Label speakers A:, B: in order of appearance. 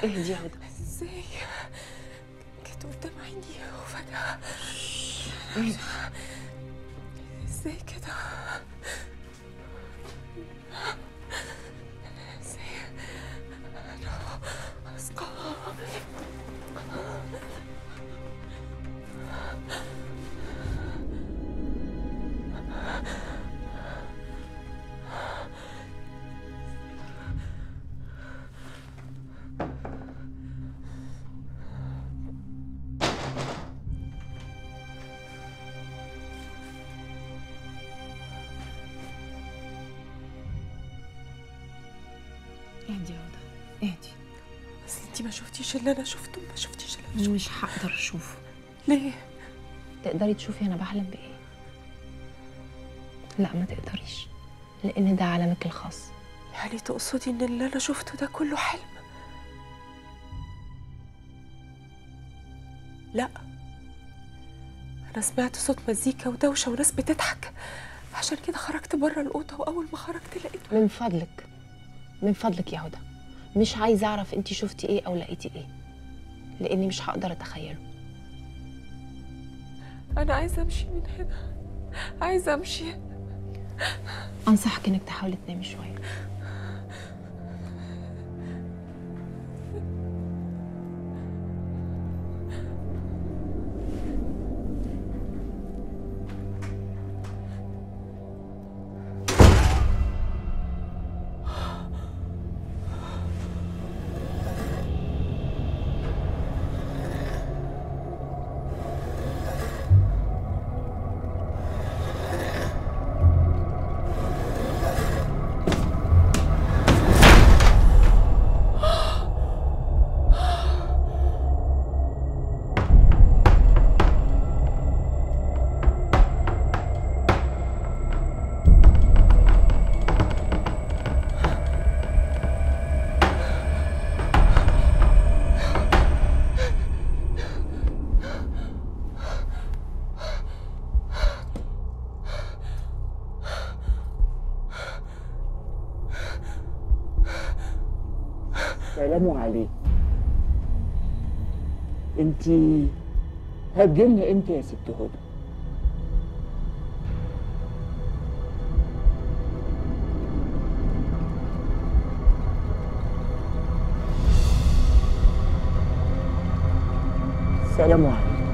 A: اهدي يا هدى
B: ازاي كانت قدام عيني وفجأة
A: اهدي
B: ازاي كده ازاي انا واثقة
A: اهدي يا هدى اهدي
B: بس انتي ما شفتيش اللي انا شفته ما شفتيش اللي انا شفته
A: مش هقدر اشوفه
B: ليه
A: تقدري تشوفي انا بحلم بايه لا ما تقدريش لان ده عالمك الخاص
B: يعني تقصدي ان اللي انا شفته ده كله حلم لا انا سمعت صوت مزيكا ودوشه وناس بتضحك عشان كده خرجت بره الاوضه واول ما خرجت لقيت
A: من فضلك من فضلك يا هدى مش عايزه اعرف انت شفتي ايه او لقيتي ايه لاني مش هقدر اتخيله
B: انا عايزه امشي من هنا عايزه امشي
A: انصحك انك تحاولي تنامي شويه
C: سلام عليكم انت هتجيلنا امتى يا ست هدى سلام عليكم